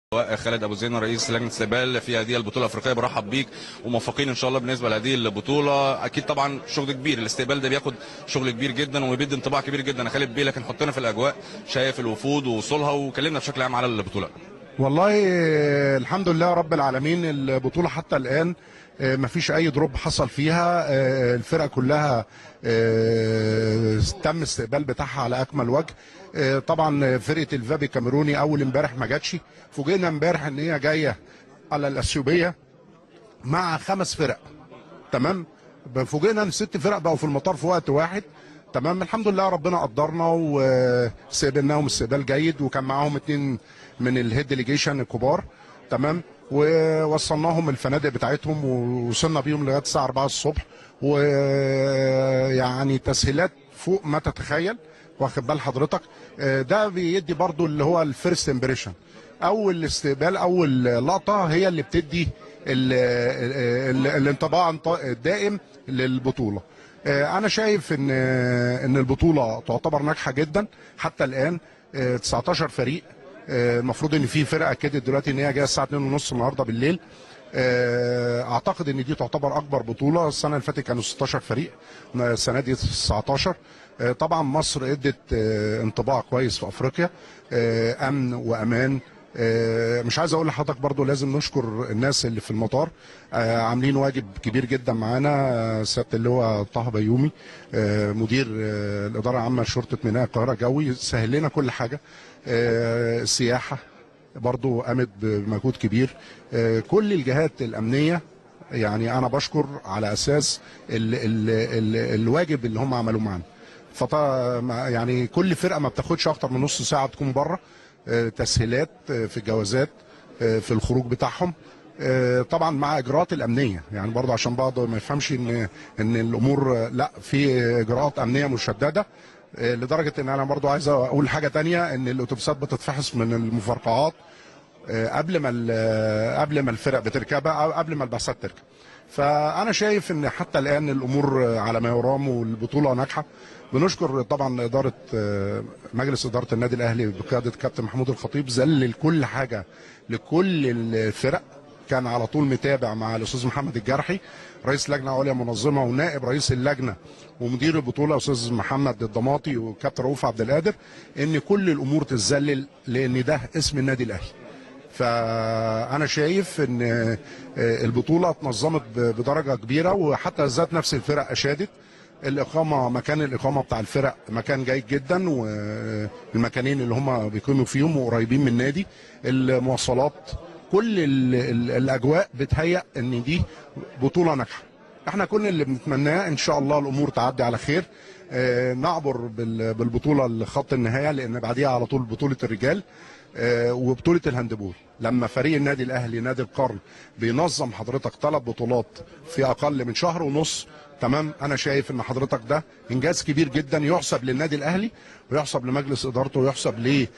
خالد ابو زين رئيس لجنه الاستقبال في هذه البطوله الافريقيه برحب بيك وموفقين ان شاء الله بالنسبه لهذه البطوله اكيد طبعا شغل كبير الاستقبال ده بياخد شغل كبير جدا وبيدي انطباع كبير جدا يا خالد بيه لكن حطنا في الاجواء شايف الوفود ووصولها وكلمنا بشكل عام على البطوله والله آه، الحمد لله رب العالمين البطولة حتى الآن آه، مفيش أي دروب حصل فيها آه، الفرق كلها آه، تم استقبال بتاعها على أكمل وجه آه، طبعا فرقة الفابي الكاميروني أول امبارح ما جاتش فوجئنا امبارح إن هي جاية على الأثيوبية مع خمس فرق تمام فوجئنا ان ست فرق بقوا في المطار في وقت واحد تمام الحمد لله ربنا قدرنا واستقبلناهم استقبال جيد وكان معاهم اتنين من الهيد ديليجيشن الكبار تمام ووصلناهم الفنادق بتاعتهم ووصلنا بيهم لغايه الساعه 4 الصبح ويعني تسهيلات فوق ما تتخيل واخد بال حضرتك آه، ده بيدي برضو اللي هو الفيرست امبريشن اول استقبال اول لقطه هي اللي بتدي ال ال الانطباع الدائم للبطوله آه، انا شايف ان ان البطوله تعتبر ناجحه جدا حتى الان آه، 19 فريق آه، المفروض ان في فرقه اكدت دلوقتي ان هي جايه الساعه 2:30 النهارده بالليل آه، اعتقد ان دي تعتبر اكبر بطوله السنه اللي فاتت كانوا 16 فريق السنه دي 19 آه، طبعا مصر ادت آه، انطباع كويس في افريقيا آه، امن وامان آه، مش عايز اقول لحضرتك برضو لازم نشكر الناس اللي في المطار آه، عاملين واجب كبير جدا معانا آه، سياده اللواء طه بيومي آه، مدير آه، الاداره العامه لشرطه ميناء القاهره الجوي سهل لنا كل حاجه آه، السياحه برضو قامت بمجهود كبير آه، كل الجهات الامنيه يعني انا بشكر على اساس ال ال ال الواجب اللي هم عملوه معانا فطا يعني كل فرقه ما بتاخدش اكتر من نص ساعه تكون بره آه، تسهيلات آه، في الجوازات آه، في الخروج بتاعهم آه، طبعا مع اجراءات الامنيه يعني برضه عشان بعض ما يفهمش ان ان الامور آه، لا في اجراءات امنيه مشدده آه، لدرجه ان انا برضه عايز اقول حاجه تانية ان الاتوبيسات بتتفحص من المفرقعات آه، قبل ما ال- قبل ما الفرق بتركبها او قبل ما البعثات تركب فانا شايف ان حتى الان الامور على ما يرام والبطوله ناجحه بنشكر طبعا اداره آه، مجلس اداره النادي الاهلي بقياده كابتن محمود الخطيب ذلل كل حاجه لكل الفرق كان على طول متابع مع الاستاذ محمد الجرحي رئيس لجنه عليا منظمه ونائب رئيس اللجنه ومدير البطوله استاذ محمد الضماطي وكابتن رؤوف عبد القادر ان كل الامور تتذلل لان ده اسم النادي الاهلي فانا شايف ان آه، البطوله اتنظمت ب- بدرجه كبيره وحتى ذات نفس الفرق اشادت الاقامه مكان الاقامه بتاع الفرق مكان جيد جدا والمكانين اللي هم بيقيموا فيهم وقريبين من النادي المواصلات كل ال ال الاجواء بتهيأ ان دي بطوله ناجحه احنا كل اللي بنتمناه ان شاء الله الامور تعدي على خير آه، نعبر بال- بالبطوله لخط النهايه لان بعديها على طول بطوله الرجال آه، وبطوله الهاندبول لما فريق النادي الاهلي نادي القرن بينظم حضرتك ثلاث بطولات في اقل من شهر ونص تمام انا شايف ان حضرتك ده انجاز كبير جدا يحسب للنادي الاهلي ويحسب لمجلس ادارته ويحسب ل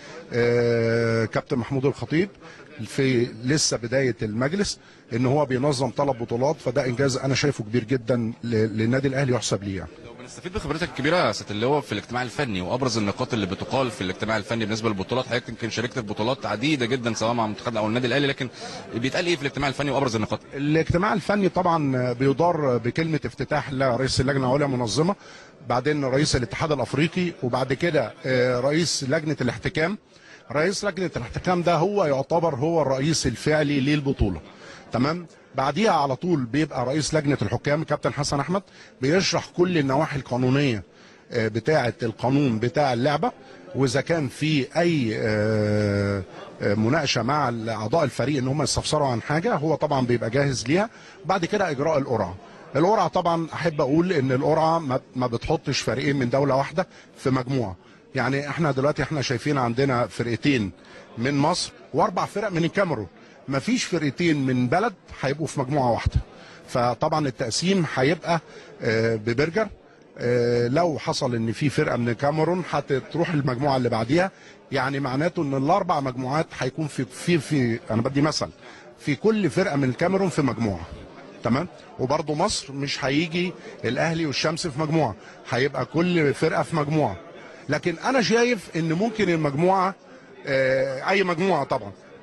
آه، كابتن محمود الخطيب في لسه بدايه المجلس ان هو بينظم ثلاث بطولات فده انجاز انا شايفه كبير جدا ل- للنادي الاهلي يحسب ليه يعني. لو بنستفيد بخبرتك الكبيره يا سياده اللواء في الاجتماع الفني وابرز النقاط اللي بتقال في الاجتماع الفني بالنسبه للبطولات حضرتك يمكن شاركت في بطولات عديده جدا سواء مع منتخبنا او النادي الاهلي لكن بيتقال ايه في الاجتماع الفني وابرز النقاط الاجتماع الفني طبعا بيدار بكلمه افتتاح لرئيس اللجنه العليا منظمه بعدين رئيس الاتحاد الافريقي وبعد كده آه، رئيس لجنه الاحتكام رئيس لجنه الاحتكام ده هو يعتبر هو الرئيس الفعلي للبطوله تمام بعديها على طول بيبقى رئيس لجنه الحكام كابتن حسن احمد بيشرح كل النواحي القانونيه آه، بتاعه القانون بتاع اللعبه واذا كان في اي آه، آه، مناقشه مع اعضاء الفريق ان هم يستفسروا عن حاجه هو طبعا بيبقى جاهز ليها بعد كده اجراء القرعه القرعه طبعا احب اقول ان القرعه ما- ما بتحطش فريقين من دوله واحده في مجموعه يعني احنا دلوقتي احنا شايفين عندنا فرقتين من مصر واربع فرق من الكاميرون مفيش فرقتين من بلد هيبقوا في مجموعه واحده فطبعا التقسيم هيبقى آه، ببرجر آه، لو حصل ان في فرقه من الكاميرون هتروح المجموعه اللي بعديها يعني معناته ان الاربع مجموعات هيكون في في في انا بدي مثل في كل فرقه من الكاميرون في مجموعه تمام وبرضه مصر مش هيجي الاهلي والشمس في مجموعه هيبقى كل فرقه في مجموعه لكن انا شايف ان ممكن المجموعه آه، اي مجموعه طبعا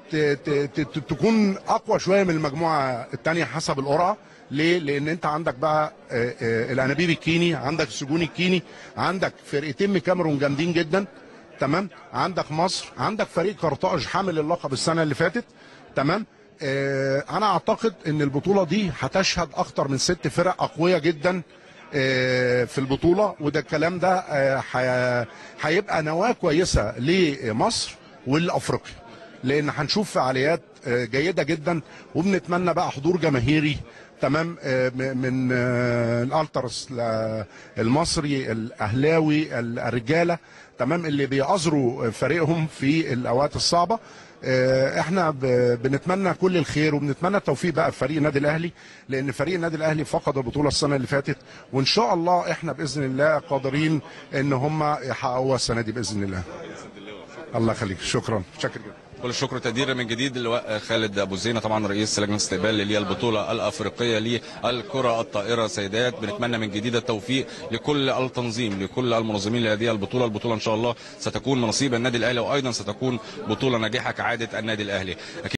ت- ت- ت- تكون اقوى شويه من المجموعه الثانيه حسب القرعه ليه؟ لان انت عندك بقى آه، آه، الانابيب الكيني عندك السجون الكيني عندك فرقتين من كاميرون جامدين جدا تمام عندك مصر عندك فريق قرطاج حامل اللقب السنه اللي فاتت تمام آه انا اعتقد ان البطوله دي هتشهد اكتر من ست فرق اقوياء جدا آه، في البطوله وده الكلام ده آه، ح- هيبقى نواه كويسه لمصر ولافريقيا لان هنشوف فعاليات آه، جيده جدا وبنتمنى بقى حضور جماهيري تمام آه، م- من آه، الالترس ل- المصري الاهلاوي ال- الرجاله تمام اللي بيعذروا فريقهم في الاوقات الصعبه آه، احنا ب- بنتمنى كل الخير وبنتمنى التوفيق بقى في فريق النادي الاهلي لان فريق النادي الاهلي فقد البطوله السنه اللي فاتت وان شاء الله احنا باذن الله قادرين ان هم يحققوها السنه دي باذن الله الله يخليك شكرا شكرا جدا كل الشكر والتقدير من جديد اللواء خالد ابو زينه طبعا رئيس لجنه الاستقبال اللي هي البطوله الافريقيه للكره الطائره سيدات بنتمنى من جديد التوفيق لكل التنظيم لكل المنظمين لهذه البطوله البطوله ان شاء الله ستكون من نصيب النادي الاهلي وايضا ستكون بطوله ناجحه كعاده النادي الاهلي